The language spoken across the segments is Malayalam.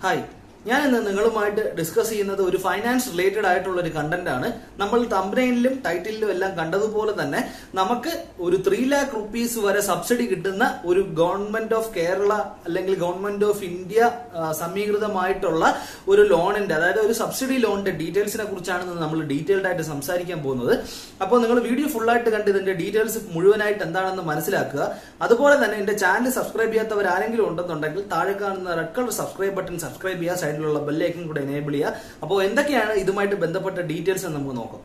ഹായ് ഞാൻ ഇന്ന് നിങ്ങളുമായിട്ട് ഡിസ്കസ് ചെയ്യുന്നത് ഒരു ഫൈനാൻസ് റിലേറ്റഡ് ആയിട്ടുള്ള ഒരു കണ്ടന്റ് ആണ് നമ്മൾ തമ്പനയിലും ടൈറ്റിലും എല്ലാം കണ്ടതുപോലെ തന്നെ നമുക്ക് ഒരു ത്രീ ലാക്ക് റുപ്പീസ് വരെ സബ്സിഡി കിട്ടുന്ന ഒരു ഗവൺമെന്റ് ഓഫ് കേരള അല്ലെങ്കിൽ ഗവൺമെന്റ് ഓഫ് ഇന്ത്യ ആ, സമീകൃതമായിട്ടുള്ള ഒരു ലോണിന്റെ അതായത് ഒരു സബ്സിഡി ലോണിന്റെ ഡീറ്റെയിൽസിനെ കുറിച്ചാണ് ഇന്ന് നമ്മൾ ഡീറ്റെയിൽഡ് ആയിട്ട് സംസാരിക്കാൻ പോകുന്നത് അപ്പോൾ നിങ്ങൾ വീഡിയോ ഫുൾ ആയിട്ട് കണ്ട് ഇതിന്റെ ഡീറ്റെയിൽസ് മുഴുവനായിട്ട് എന്താണെന്ന് മനസ്സിലാക്കുക അതുപോലെ തന്നെ എന്റെ ചാനൽ സബ്സ്ക്രൈബ് ചെയ്യാത്തവർ ആരെങ്കിലും ഉണ്ടെന്നുണ്ടെങ്കിൽ താഴെ കാണുന്ന red colour subscribe button subscribe ചെയ്യുക സൈഡിലുള്ള ബെല്ലൈക്കൻ കൂടെ എനേബിൾ ചെയ്യുക അപ്പോൾ എന്തൊക്കെയാണ് ഇതുമായിട്ട് ബന്ധപ്പെട്ട ഡീറ്റെയിൽസ് എന്ന് നമുക്ക് നോക്കാം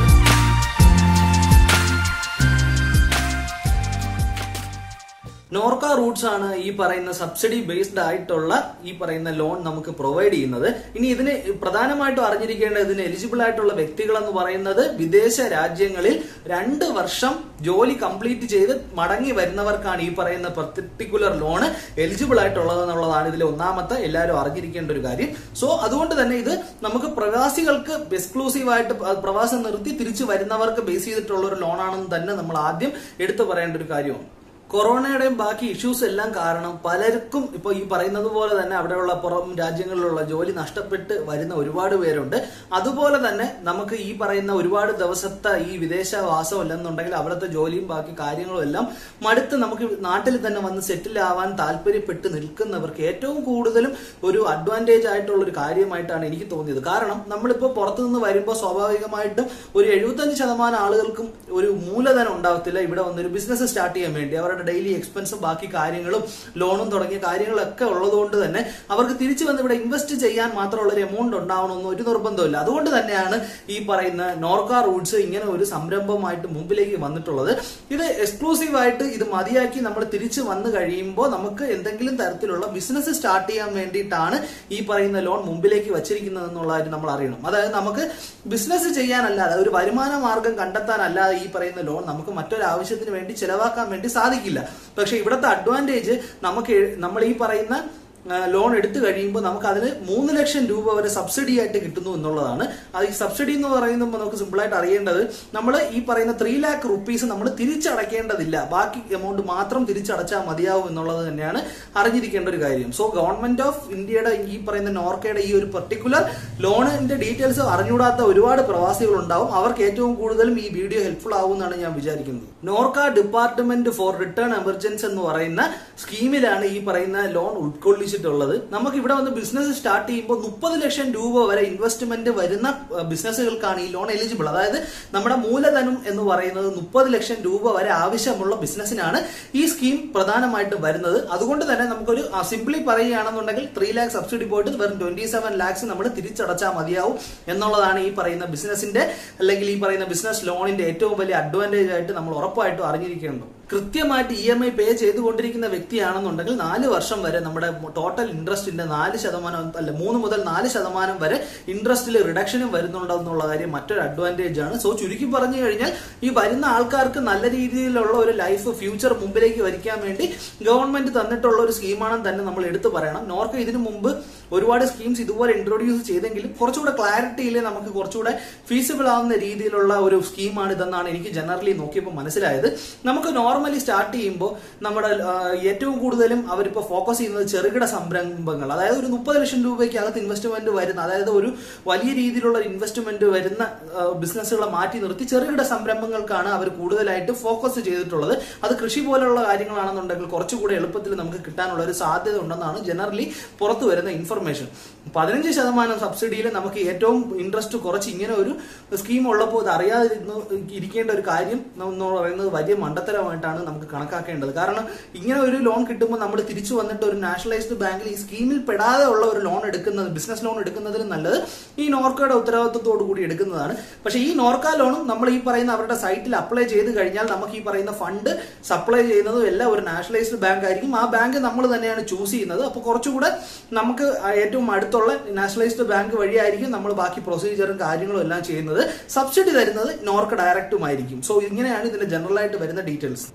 നോർക്ക റൂട്ട്സ് ആണ് ഈ പറയുന്ന സബ്സിഡി ബേസ്ഡ് ആയിട്ടുള്ള ഈ പറയുന്ന ലോൺ നമുക്ക് പ്രൊവൈഡ് ചെയ്യുന്നത് ഇനി ഇതിന് പ്രധാനമായിട്ടും അറിഞ്ഞിരിക്കേണ്ട ഇതിന് എലിജിബിൾ ആയിട്ടുള്ള വ്യക്തികൾ എന്ന് പറയുന്നത് വിദേശ രാജ്യങ്ങളിൽ രണ്ട് വർഷം ജോലി കംപ്ലീറ്റ് ചെയ്ത് മടങ്ങി വരുന്നവർക്കാണ് ഈ പറയുന്ന പർട്ടിക്കുലർ ലോൺ എലിജിബിൾ ആയിട്ടുള്ളത് എന്നുള്ളതാണ് ഇതിലെ ഒന്നാമത്തെ എല്ലാവരും അറിഞ്ഞിരിക്കേണ്ട ഒരു കാര്യം സോ അതുകൊണ്ട് തന്നെ ഇത് നമുക്ക് പ്രവാസികൾക്ക് എക്സ്ക്ലൂസീവ് ആയിട്ട് പ്രവാസം നിർത്തി തിരിച്ചു വരുന്നവർക്ക് ബേസ് ചെയ്തിട്ടുള്ള ഒരു ലോണാണെന്ന് തന്നെ നമ്മൾ ആദ്യം എടുത്തു പറയേണ്ട ഒരു കാര്യമാണ് കൊറോണയുടെയും ബാക്കി ഇഷ്യൂസ് എല്ലാം കാരണം പലർക്കും ഇപ്പൊ ഈ പറയുന്നത് പോലെ തന്നെ അവിടെയുള്ള പുറം രാജ്യങ്ങളിലുള്ള ജോലി നഷ്ടപ്പെട്ട് വരുന്ന ഒരുപാട് പേരുണ്ട് അതുപോലെ തന്നെ നമുക്ക് ഈ പറയുന്ന ഒരുപാട് ദിവസത്തെ ഈ വിദേശവാസം അല്ലെന്നുണ്ടെങ്കിൽ അവിടുത്തെ ജോലിയും ബാക്കി കാര്യങ്ങളും എല്ലാം മടുത്ത് നമുക്ക് നാട്ടിൽ തന്നെ വന്ന് സെറ്റിൽ ആവാൻ താല്പര്യപ്പെട്ട് നിൽക്കുന്നവർക്ക് ഏറ്റവും കൂടുതലും ഒരു അഡ്വാൻറ്റേജ് ആയിട്ടുള്ള ഒരു കാര്യമായിട്ടാണ് എനിക്ക് തോന്നിയത് കാരണം നമ്മളിപ്പോൾ പുറത്തു നിന്ന് വരുമ്പോൾ സ്വാഭാവികമായിട്ടും ഒരു എഴുപത്തഞ്ച് ശതമാനം ആളുകൾക്കും ഒരു മൂലധനം ഉണ്ടാവത്തില്ല ഇവിടെ വന്നൊരു ബിസിനസ് സ്റ്റാർട്ട് ചെയ്യാൻ വേണ്ടി അവരുടെ ഡെയിലി എക്സ്പെൻസും ബാക്കി കാര്യങ്ങളും ലോണും തുടങ്ങിയ കാര്യങ്ങളൊക്കെ ഉള്ളതുകൊണ്ട് തന്നെ അവർക്ക് തിരിച്ചു വന്ന് ഇവിടെ ഇൻവെസ്റ്റ് ചെയ്യാൻ മാത്രമുള്ള ഒരു എമൗണ്ട് ഉണ്ടാവണമെന്ന് ഒരു നിർബന്ധമില്ല അതുകൊണ്ട് തന്നെയാണ് ഈ പറയുന്ന നോർക്ക റൂട്ട്സ് ഇങ്ങനെ ഒരു സംരംഭമായിട്ട് മുമ്പിലേക്ക് വന്നിട്ടുള്ളത് ഇത് എക്സ്ക്ലൂസീവ് ആയിട്ട് ഇത് മതിയാക്കി നമ്മൾ തിരിച്ചു വന്നു കഴിയുമ്പോൾ നമുക്ക് എന്തെങ്കിലും തരത്തിലുള്ള ബിസിനസ് സ്റ്റാർട്ട് ചെയ്യാൻ വേണ്ടിയിട്ടാണ് ഈ പറയുന്ന ലോൺ മുമ്പിലേക്ക് വച്ചിരിക്കുന്നത് എന്നുള്ള കാര്യം നമ്മൾ അറിയണം അതായത് നമുക്ക് ബിസിനസ് ചെയ്യാനല്ലാതെ ഒരു വരുമാന മാർഗം കണ്ടെത്താനല്ലാതെ ഈ പറയുന്ന ലോൺ നമുക്ക് മറ്റൊരു ആവശ്യത്തിന് വേണ്ടി ചെലവാക്കാൻ വേണ്ടി സാധിക്കില്ല പക്ഷെ ഇവിടുത്തെ അഡ്വാൻറ്റേജ് നമുക്ക് എ- നമ്മൾ ഈ പറയുന്ന ലോൺ എടുത്തു കഴിയുമ്പോൾ നമുക്ക് അതിന് മൂന്ന് ലക്ഷം രൂപ വരെ സബ്സിഡി ആയിട്ട് കിട്ടുന്നു എന്നുള്ളതാണ് അത് ഈ സബ്സിഡി എന്ന് പറയുമ്പോൾ നമുക്ക് സിമ്പിൾ ആയിട്ട് അറിയേണ്ടത് നമ്മൾ ഈ പറയുന്ന ത്രീ ലാക്ക് റുപ്പീസ് നമ്മൾ തിരിച്ചടയ്ക്കേണ്ടതില്ല ബാക്കി എമൗണ്ട് മാത്രം തിരിച്ചടച്ചാൽ മതിയാവും എന്നുള്ളത് തന്നെയാണ് അറിഞ്ഞിരിക്കേണ്ട ഒരു കാര്യം സോ ഗവൺമെന്റ് ഓഫ് ഇന്ത്യയുടെ ഈ പറയുന്ന നോർക്കയുടെ ഈ ഒരു പെർട്ടിക്കുലർ ലോണിന്റെ ഡീറ്റെയിൽസ് അറിഞ്ഞുകൂടാത്ത ഒരുപാട് പ്രവാസികൾ ഉണ്ടാവും അവർക്ക് ഏറ്റവും കൂടുതലും ഈ വീഡിയോ ഹെൽപ്ഫുൾ ആവും എന്നാണ് ഞാൻ വിചാരിക്കുന്നത് NORKA department for return emergency എന്ന് പറയുന്ന സ്കീമിലാണ് ഈ പറയുന്ന ലോൺ ഉൾക്കൊള്ളിച്ചിട്ടുള്ളത് നമുക്ക് ഇവിടെ വന്ന് ബിസിനസ് സ്റ്റാർട്ട് ചെയ്യുമ്പോൾ മുപ്പത് ലക്ഷം രൂപ വരെ ഇൻവെസ്റ്റ്മെന്റ് വരുന്ന അഹ്, ബിസിനസ്സുകൾക്കാണ് ഈ ലോൺ എലിജിബിൾ അതായത് നമ്മുടെ മൂലധനം എന്ന് പറയുന്നത് മുപ്പത് ലക്ഷം രൂപ വരെ ആവശ്യമുള്ള ബിസിനസ്സിനാണ് ഈ സ്കീം പ്രധാനമായിട്ടും വരുന്നത് അതുകൊണ്ട് തന്നെ നമുക്കൊരു സിംപ്ലി പറയുകയാണെന്നുണ്ടെങ്കിൽ ത്രീ ലാക്ക് സബ്സിഡി പോയിട്ട് വെറും ട്വന്റി സെവൻ ലാക്സ് നമ്മൾ തിരിച്ചടച്ചാൽ മതിയാവും എന്നുള്ളതാണ് ഈ പറയുന്ന ബിസിനസിന്റെ അല്ലെങ്കിൽ ഈ പറയുന്ന ബിസിനസ് ലോണിന്റെ ഏറ്റവും വലിയ അഡ്വാൻറ്റേജ് ആയിട്ട് നമ്മൾ ഉറപ്പായിട്ടും അറിഞ്ഞിരിക്കേണ്ടത് കൃത്യമായിട്ട് ഇ എം ഐ പേ ചെയ്തുകൊണ്ടിരിക്കുന്ന വ്യക്തിയാണെന്നുണ്ടെങ്കിൽ നാല് വർഷം വരെ നമ്മുടെ ടോട്ടൽ ഇൻട്രസ്റ്റിന്റെ നാല് ശതമാനം അല്ല മൂന്ന് മുതൽ നാല് ശതമാനം വരെ ഇൻട്രസ്റ്റിൽ റിഡക്ഷനും വരുന്നുണ്ടെന്നുള്ള കാര്യം മറ്റൊരു അഡ്വാൻറ്റേജ് ആണ് സോ ചുരുക്കി പറഞ്ഞു കഴിഞ്ഞാൽ ഈ വരുന്ന ആൾക്കാർക്ക് നല്ല രീതിയിലുള്ള ഒരു ലൈഫ് ഫ്യൂച്ചർ മുമ്പിലേക്ക് വരിക്കാൻ വേണ്ടി ഗവൺമെന്റ് തന്നിട്ടുള്ള ഒരു സ്കീമാണെന്ന് തന്നെ നമ്മൾ എടുത്തു പറയണം നോർക്ക് ഇതിനു മുമ്പ് ഒരുപാട് സ്കീംസ് ഇതുപോലെ ഇൻട്രൊഡ്യൂസ് ചെയ്തെങ്കിലും കുറച്ചുകൂടെ ക്ലാരിറ്റിയിൽ നമുക്ക് കുറച്ചുകൂടെ ഫീസിബിൾ ആവുന്ന രീതിയിലുള്ള ഒരു സ്കീമാണ് ഇതെന്നാണ് എനിക്ക് ജനറലി നോക്കിയപ്പോൾ മനസ്സിലായത് നമുക്ക് നോർമലി സ്റ്റാർട്ട് ചെയ്യുമ്പോൾ നമ്മുടെ ആ, ഏറ്റവും കൂടുതലും അവരിപ്പോൾ ഫോക്കസ് ചെയ്യുന്നത് ചെറുകിട സംരംഭങ്ങൾ അതായത് ഒരു മുപ്പത് ലക്ഷം രൂപയ്ക്ക് അകത്ത് ഇൻവെസ്റ്റ്മെന്റ് വരുന്ന അതായത് ഒരു വലിയ രീതിയിലുള്ള ഇൻവെസ്റ്റ്മെന്റ് വരുന്ന ബിസിനസ്സുകളെ മാറ്റി നിർത്തി ചെറുകിട സംരംഭങ്ങൾക്കാണ് അവർ കൂടുതലായിട്ട് ഫോക്കസ് ചെയ്തിട്ടുള്ളത് അത് കൃഷി പോലുള്ള കാര്യങ്ങളാണെന്നുണ്ടെങ്കിൽ കുറച്ചുകൂടെ എളുപ്പത്തിൽ നമുക്ക് കിട്ടാനുള്ള ഒരു സാധ്യത ഉണ്ടെന്നാണ് ജനറലി പുറത്തു വരുന്ന ഇൻഫർമേഷൻ പതിനഞ്ച് ശതമാനം സബ്സിഡിയിൽ നമുക്ക് ഏറ്റവും ഇൻട്രസ്റ്റ് കുറച്ച് ഇങ്ങനെ ഒരു സ്കീം ഉള്ളപ്പോൾ അത് അറിയാതിരുന്ന് ഇരിക്കേണ്ട ഒരു കാര്യം എന്ന് പറയുന്നത് വലിയ മണ്ടത്തരമായിട്ടാണ് നമുക്ക് കണക്കാക്കേണ്ടത് കാരണം ഇങ്ങനെ ഒരു ലോൺ കിട്ടുമ്പോൾ നമ്മൾ തിരിച്ചു വന്നിട്ട് ഒരു നാഷണലൈസ്ഡ് ബാങ്കിൽ ഈ സ്കീമിൽ പെടാതെ ഉള്ള ഒരു ലോൺ എടുക്കുന്നത് ബിസിനസ് ലോൺ എടുക്കുന്നതിന് നല്ലത് ഈ നോർക്കയുടെ ഉത്തരവാദിത്വത്തോടു കൂടി എടുക്കുന്നതാണ് പക്ഷേ ഈ നോർക്ക ലോണും നമ്മൾ ഈ പറയുന്ന അവരുടെ സൈറ്റിൽ അപ്ലൈ ചെയ്ത് കഴിഞ്ഞാൽ നമുക്ക് ഈ പറയുന്ന ഫണ്ട് സപ്ലൈ ചെയ്യുന്നതും എല്ലാം ഒരു നാഷണലൈസ്ഡ് ബാങ്ക് ആയിരിക്കും ആ ബാങ്ക് നമ്മൾ തന്നെയാണ് ചൂസ് ചെയ്യുന്നത് അപ്പോൾ കുറച്ചുകൂടെ നമുക്ക് ഏറ്റവും അടുത്തുള്ള നാഷണലൈസ്ഡ് ബാങ്ക് വഴിയായിരിക്കും നമ്മൾ ബാക്കി പ്രൊസീജിയറും കാര്യങ്ങളും എല്ലാം ചെയ്യുന്നത് സബ്സിഡി തരുന്നത് നോർക്ക് ഡയറക്റ്റുമായിരിക്കും സോ ഇങ്ങനെയാണ് ഇതിന്റെ ജനറൽ ആയിട്ട് വരുന്ന ഡീറ്റെയിൽസ്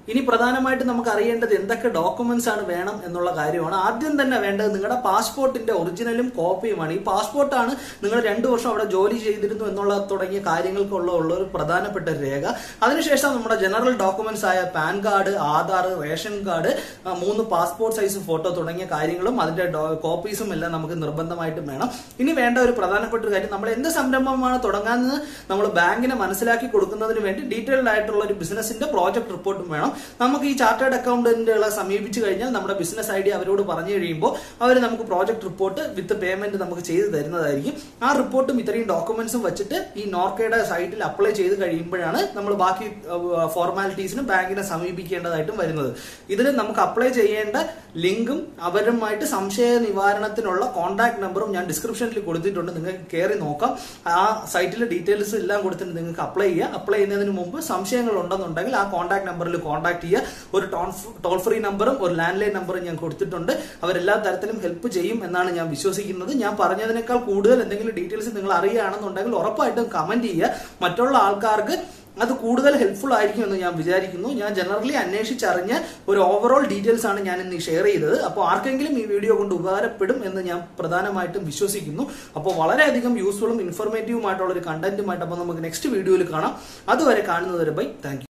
ഇനി പ്രധാനമായിട്ട് നമുക്ക് അറിയേണ്ടത് എന്തൊക്കെ ഡോക്യുമെന്റ്സ് ആണ് വേണം എന്നുള്ള കാര്യമാണ് ആദ്യം തന്നെ വേണ്ടത് നിങ്ങളുടെ പാസ്പോർട്ടിന്റെ ഒറിജിനലും കോപ്പിയുമാണ് ഈ പാസ്പോർട്ടാണ് നിങ്ങൾ രണ്ടു വർഷം അവിടെ ജോലി ചെയ്തിരുന്നു എന്നുള്ള തുടങ്ങിയ കാര്യങ്ങൾക്കുള്ള ഉള്ള ഒരു പ്രധാനപ്പെട്ട ഒരു രേഖ അതിനുശേഷം നമ്മുടെ ജനറൽ ഡോക്യുമെന്റ്സ് ആയ PAN card Aadhaar ration card ആ, മൂന്ന് പാസ്പോർട്ട് സൈസ് ഫോട്ടോ തുടങ്ങിയ കാര്യങ്ങളും അതിന്റെ ഡോ- കോപ്പീസും എല്ലാം നമുക്ക് നിർബന്ധമായിട്ടും വേണം ഇനി വേണ്ട ഒരു പ്രധാനപ്പെട്ട ഒരു കാര്യം നമ്മൾ എന്ത് സംരംഭമാണ് തുടങ്ങാമെന്ന് നമ്മൾ ബാങ്കിനെ മനസ്സിലാക്കി കൊടുക്കുന്നതിന് വേണ്ടി ഡീറ്റെയിൽഡ് ആയിട്ടുള്ള ഒരു ബിസിനസിന്റെ പ്രോജക്ട് റിപ്പോർട്ടും വേണം നമുക്ക് ഈ ചാർട്ടേഡ് അക്കൗണ്ടന്റുകളെ സമീപിച്ചു കഴിഞ്ഞാൽ നമ്മുടെ ബിസിനസ് ഐഡിയ അവരോട് പറഞ്ഞു കഴിയുമ്പോൾ അവർ നമുക്ക് പ്രോജക്ട് റിപ്പോർട്ട് വിത്ത് പേയ്മെന്റ് നമുക്ക് ചെയ്തു തരുന്നതായിരിക്കും ആ റിപ്പോർട്ടും ഇത്രയും ഡോക്യുമെന്റ്സും വെച്ചിട്ട് ഈ നോർക്കയുടെ സൈറ്റിൽ അപ്ലൈ ചെയ്ത് കഴിയുമ്പോഴാണ് നമ്മൾ ബാക്കി ഫോർമാലിറ്റീസിന് ബാങ്കിനെ സമീപിക്കേണ്ടതായിട്ടും വരുന്നത് ഇതിന് നമുക്ക് അപ്ലൈ ചെയ്യേണ്ട ലിങ്കും അവരുമായിട്ട് സംശയ നിവാരണത്തിനുള്ള കോൺടാക്ട് നമ്പറും ഞാൻ ഡിസ്ക്രിപ്ഷനിൽ കൊടുത്തിട്ടുണ്ട് നിങ്ങൾക്ക് കയറി നോക്കാം ആ സൈറ്റിലെ ഡീറ്റെയിൽസ് എല്ലാം കൊടുത്തിട്ട് നിങ്ങൾക്ക് അപ്ലൈ ചെയ്യുക അപ്ലൈ ചെയ്യുന്നതിന് മുമ്പ് സംശയങ്ങൾ ഉണ്ടെന്നുണ്ടെങ്കിൽ ആ കോൺടാക്ട് നമ്പറിൽ കോൺടാക്ട് ചെയ്യുക ഒരു ടോൾ ഫ്രീ നമ്പറും ഒരു ലാൻഡ് ലൈൻ നമ്പറും ഞാൻ കൊടുത്തിട്ടുണ്ട് അവരെല്ലാ തരത്തിലും ഹെൽപ്പ് ചെയ്യും എന്നാണ് ഞാൻ വിശ്വസിക്കുന്നത് ഞാൻ പറഞ്ഞതിനേക്കാൾ കൂടുതൽ എന്തെങ്കിലും ഡീറ്റെയിൽസ് നിങ്ങൾ അറിയുകയാണെന്നുണ്ടെങ്കിൽ ഉറപ്പായിട്ടും കമന്റ് ചെയ്യുക മറ്റുള്ള ആൾക്കാർക്ക് അത് കൂടുതൽ ഹെൽപ്ഫുൾ ആയിരിക്കും എന്ന് ഞാൻ വിചാരിക്കുന്നു ഞാൻ ജനറലി അന്വേഷിച്ചറിഞ്ഞ ഒരു ഓവറോൾ ഡീറ്റെയിൽസ് ആണ് ഞാൻ ഇന്ന് ഷെയർ ചെയ്തത് അപ്പോൾ ആർക്കെങ്കിലും ഈ വീഡിയോ കൊണ്ട് ഉപകാരപ്പെടും എന്ന് ഞാൻ പ്രധാനമായിട്ടും വിശ്വസിക്കുന്നു അപ്പോൾ വളരെയധികം യൂസ്ഫുള്ളും ഇൻഫോർമേറ്റീവുമായിട്ടുള്ള ഒരു കണ്ടന്റുമായിട്ട് അപ്പോൾ നമുക്ക് നെക്സ്റ്റ് വീഡിയോയിൽ കാണാം അതുവരെ കാണുന്നതുവരെ ബൈ താങ്ക്